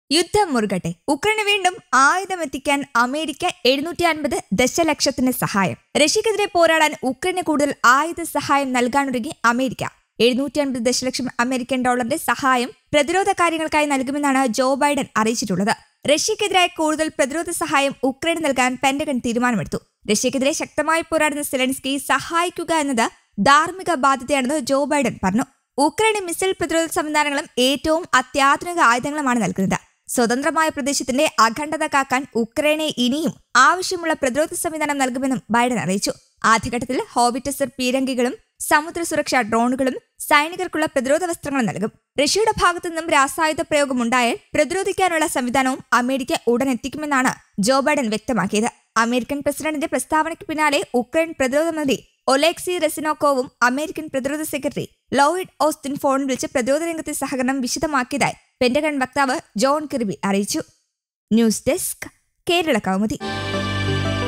യുദ്ധം മുറുകട്ടെ ഉക്രൈന് വീണ്ടും ആയുധമെത്തിക്കാൻ അമേരിക്ക എഴുന്നൂറ്റി അൻപത് ദശലക്ഷത്തിന് സഹായം റഷ്യക്കെതിരെ പോരാടാൻ ഉക്രൈന് കൂടുതൽ ആയുധ സഹായം നൽകാനൊരുങ്ങി അമേരിക്ക എഴുന്നൂറ്റി അൻപത് ദശലക്ഷം അമേരിക്കൻ ഡോളറിന്റെ സഹായം പ്രതിരോധ കാര്യങ്ങൾക്കായി നൽകുമെന്നാണ് ജോ ബൈഡൻ അറിയിച്ചിട്ടുള്ളത് റഷ്യക്കെതിരായ കൂടുതൽ പ്രതിരോധ സഹായം ഉക്രൈന് നൽകാൻ പെന്റഗൺ തീരുമാനമെടുത്തു റഷ്യക്കെതിരെ ശക്തമായി പോരാടുന്ന സെലൻസ്കി സഹായിക്കുക എന്നത് ധാർമ്മിക ബാധ്യതയാണെന്ന് ജോ ബൈഡൻ പറഞ്ഞു ഉക്രൈന് മിസൈൽ പ്രതിരോധ സംവിധാനങ്ങളും ഏറ്റവും അത്യാധുനിക ആയുധങ്ങളുമാണ് നൽകുന്നത് സ്വതന്ത്രമായ പ്രദേശത്തിന്റെ അഖണ്ഡത കാക്കാൻ ഉക്രൈനെ ഇനിയും ആവശ്യമുള്ള പ്രതിരോധ സംവിധാനം നൽകുമെന്നും ബൈഡൻ അറിയിച്ചു ആദ്യഘട്ടത്തിൽ ഹോബിറ്റസർ പീരങ്കികളും സമുദ്ര സുരക്ഷാ ഡ്രോണുകളും സൈനികർക്കുള്ള പ്രതിരോധ വസ്ത്രങ്ങളും നൽകും റഷ്യയുടെ ഭാഗത്തു നിന്നും രാസായുധ പ്രയോഗം ഉണ്ടായാൽ പ്രതിരോധിക്കാനുള്ള സംവിധാനവും അമേരിക്ക ഉടൻ എത്തിക്കുമെന്നാണ് ജോ ബൈഡൻ വ്യക്തമാക്കിയത് അമേരിക്കൻ പ്രസിഡന്റിന്റെ പ്രസ്താവനയ്ക്ക് പിന്നാലെ ഉക്രൈൻ പ്രതിരോധ മന്ത്രി ഒലേക്സി റെസിനോക്കോവും അമേരിക്കൻ പ്രതിരോധ സെക്രട്ടറി ലോയിഡ് ഓസ്റ്റിൻ ഫോണിൽ വിളിച്ച് പ്രതിരോധ രംഗത്തെ സഹകരണം വിശദമാക്കിയതായി പെന്റഗൺ വക്താവ് ജോൺ കിർബി അറിയിച്ചു ന്യൂസ് ഡെസ്ക് കേരള കൗമുദി